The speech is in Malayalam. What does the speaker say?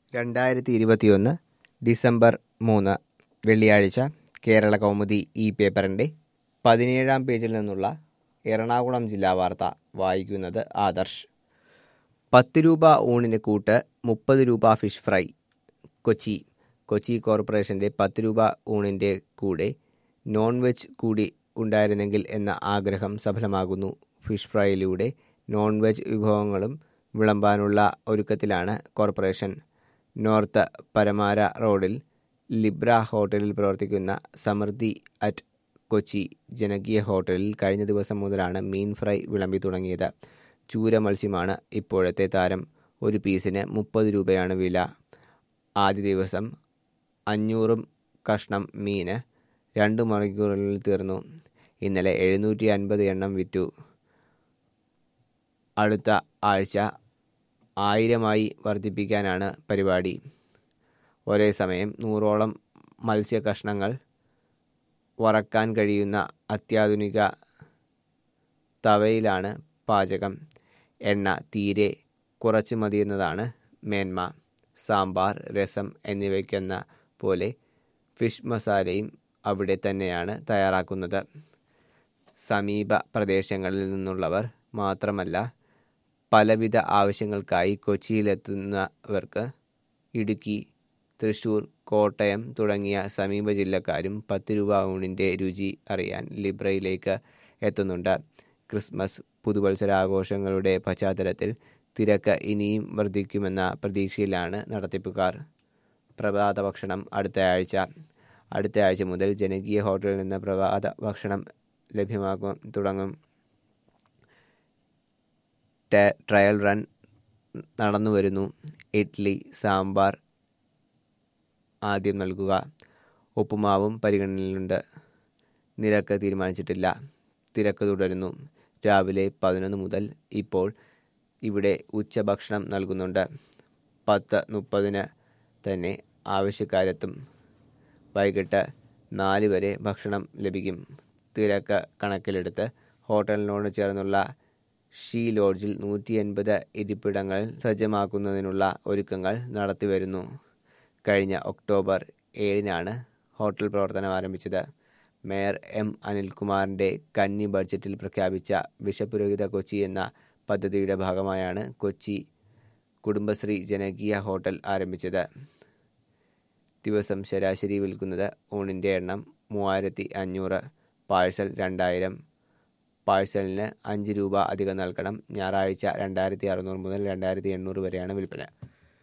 രണ്ടായിരത്തി ഇരുപത്തിയൊന്ന് ഡിസംബർ മൂന്ന് വെള്ളിയാഴ്ച കേരള കൗമുദി ഈ പേപ്പറിൻ്റെ പതിനേഴാം പേജിൽ നിന്നുള്ള എറണാകുളം ജില്ലാ വാർത്ത വായിക്കുന്നത് ആദർശ് പത്ത് രൂപ ഊണിന് കൂട്ട് മുപ്പത് രൂപ ഫിഷ് ഫ്രൈ കൊച്ചി കൊച്ചി കോർപ്പറേഷൻ്റെ പത്ത് രൂപ ഊണിൻ്റെ കൂടെ നോൺ വെജ് കൂടി ഉണ്ടായിരുന്നെങ്കിൽ എന്ന ആഗ്രഹം സഫലമാകുന്നു ഫിഷ് ഫ്രൈയിലൂടെ നോൺ വെജ് വിഭവങ്ങളും വിളമ്പാനുള്ള ഒരുക്കത്തിലാണ് കോർപ്പറേഷൻ നോർത്ത് പരമാര റോഡിൽ ലിബ്ര ഹോട്ടലിൽ പ്രവർത്തിക്കുന്ന സമൃദ്ധി അറ്റ് കൊച്ചി ജനകീയ ഹോട്ടലിൽ കഴിഞ്ഞ ദിവസം മുതലാണ് മീൻ ഫ്രൈ വിളമ്പി തുടങ്ങിയത് ചൂര മത്സ്യമാണ് ഇപ്പോഴത്തെ താരം ഒരു പീസിന് മുപ്പത് രൂപയാണ് വില ആദ്യ ദിവസം അഞ്ഞൂറും കഷ്ണം മീന് രണ്ട് മണിക്കൂറുകളിൽ തീർന്നു ഇന്നലെ എഴുന്നൂറ്റി അൻപത് എണ്ണം വിറ്റു അടുത്ത ആഴ്ച ആയിരമായി വർദ്ധിപ്പിക്കാനാണ് പരിപാടി ഒരേ സമയം നൂറോളം മത്സ്യ കഷ്ണങ്ങൾ വറക്കാൻ കഴിയുന്ന അത്യാധുനിക തവയിലാണ് പാചകം എണ്ണ തീരെ കുറച്ച് മതിയെന്നതാണ് മേന്മ സാമ്പാർ രസം എന്നിവയ്ക്കെന്ന പോലെ ഫിഷ് മസാലയും അവിടെ തന്നെയാണ് തയ്യാറാക്കുന്നത് സമീപ പ്രദേശങ്ങളിൽ നിന്നുള്ളവർ മാത്രമല്ല പലവിധ ആവശ്യങ്ങൾക്കായി കൊച്ചിയിലെത്തുന്നവർക്ക് ഇടുക്കി തൃശൂർ കോട്ടയം തുടങ്ങിയ സമീപ ജില്ലക്കാരും പത്ത് രൂപ ഊണിൻ്റെ രുചി അറിയാൻ ലിബ്രയിലേക്ക് എത്തുന്നുണ്ട് ക്രിസ്മസ് പുതുവത്സരാഘോഷങ്ങളുടെ പശ്ചാത്തലത്തിൽ തിരക്ക് ഇനിയും വർദ്ധിക്കുമെന്ന പ്രതീക്ഷയിലാണ് നടത്തിപ്പുകാർ പ്രഭാത ഭക്ഷണം അടുത്ത ആഴ്ച അടുത്ത ആഴ്ച മുതൽ ജനകീയ ഹോട്ടലിൽ നിന്ന് പ്രഭാത ഭക്ഷണം ലഭ്യമാക്കും തുടങ്ങും ട്രയൽ റൺ നടന്നു വരുന്നു ഇഡ്ഡലി സാമ്പാർ ആദ്യം നൽകുക ഉപ്പുമാവും പരിഗണനയിലുണ്ട് നിരക്ക് തീരുമാനിച്ചിട്ടില്ല തിരക്ക് തുടരുന്നു രാവിലെ പതിനൊന്ന് മുതൽ ഇപ്പോൾ ഇവിടെ ഉച്ചഭക്ഷണം നൽകുന്നുണ്ട് പത്ത് മുപ്പതിന് തന്നെ ആവശ്യക്കാരെത്തും വൈകിട്ട് നാല് വരെ ഭക്ഷണം ലഭിക്കും തിരക്ക് കണക്കിലെടുത്ത് ഹോട്ടലിനോട് ചേർന്നുള്ള ഷീ ലോഡ്ജിൽ നൂറ്റി എൺപത് ഇരിപ്പിടങ്ങൾ സജ്ജമാക്കുന്നതിനുള്ള ഒരുക്കങ്ങൾ നടത്തിവരുന്നു കഴിഞ്ഞ ഒക്ടോബർ ഏഴിനാണ് ഹോട്ടൽ പ്രവർത്തനം ആരംഭിച്ചത് മേയർ എം അനിൽകുമാറിൻ്റെ കന്നി ബഡ്ജറ്റിൽ പ്രഖ്യാപിച്ച വിഷപുരോഹിത കൊച്ചി എന്ന പദ്ധതിയുടെ ഭാഗമായാണ് കൊച്ചി കുടുംബശ്രീ ജനകീയ ഹോട്ടൽ ആരംഭിച്ചത് ദിവസം ശരാശരി വിൽക്കുന്നത് ഊണിൻ്റെ എണ്ണം മൂവായിരത്തി അഞ്ഞൂറ് പാഴ്സൽ രണ്ടായിരം പാഴ്സലിന് അഞ്ച് രൂപ അധികം നൽകണം ഞായറാഴ്ച രണ്ടായിരത്തി അറുന്നൂറ് മുതൽ രണ്ടായിരത്തി എണ്ണൂറ് വരെയാണ് വിൽപ്പന